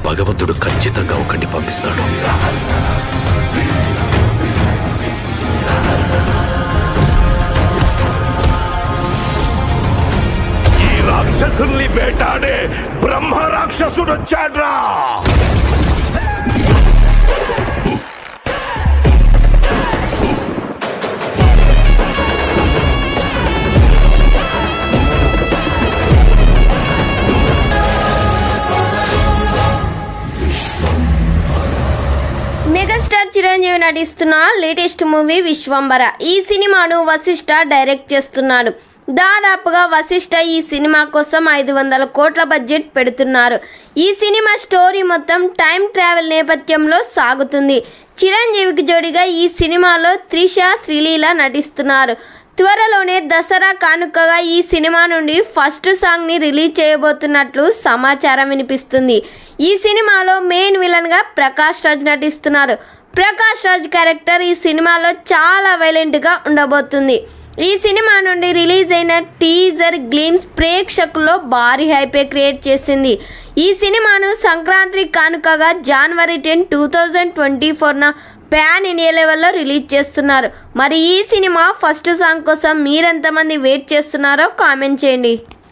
భగవంతుడు ఖచ్చితంగా ఒకరిని పంపిస్తాడు ఈ రాక్షసుల్ని వేటాడే బ్రహ్మ రాక్షసుడు వచ్చాడ్రా మెగాస్టార్ చిరంజీవి నటిస్తున్న లేటెస్ట్ మూవీ విశ్వంబర ఈ సినిమాను వశిష్ఠ డైరెక్ట్ చేస్తున్నాడు దాదాపుగా వశిష్ఠ ఈ సినిమా కోసం ఐదు వందల కోట్ల బడ్జెట్ పెడుతున్నారు ఈ సినిమా స్టోరీ మొత్తం టైం ట్రావెల్ నేపథ్యంలో సాగుతుంది చిరంజీవికి జోడిగా ఈ సినిమాలో త్రిష శ్రీలీల నటిస్తున్నారు త్వరలోనే దసరా కానుకగా ఈ సినిమా నుండి ఫస్ట్ సాంగ్ ని రిలీజ్ చేయబోతున్నట్లు సమాచారం వినిపిస్తుంది ఈ సినిమాలో మెయిన్ విలన్ గా ప్రకాష్ రాజ్ నటిస్తున్నారు ప్రకాష్ రాజ్ క్యారెక్టర్ ఈ సినిమాలో చాలా వైలెంట్ గా ఉండబోతుంది ఈ సినిమా నుండి రిలీజ్ అయిన టీజర్ గ్లిమ్స్ ప్రేక్షకుల్లో భారీ హైపే క్రియేట్ చేసింది ఈ సినిమాను సంక్రాంతి కానుకగా January ten two thousand twenty ఫోర్న ప్యాన్ ఇండియా లెవెల్లో రిలీజ్ చేస్తున్నారు మరి ఈ సినిమా ఫస్ట్ సాంగ్ కోసం మీరెంతమంది వెయిట్ చేస్తున్నారో కామెంట్ చేయండి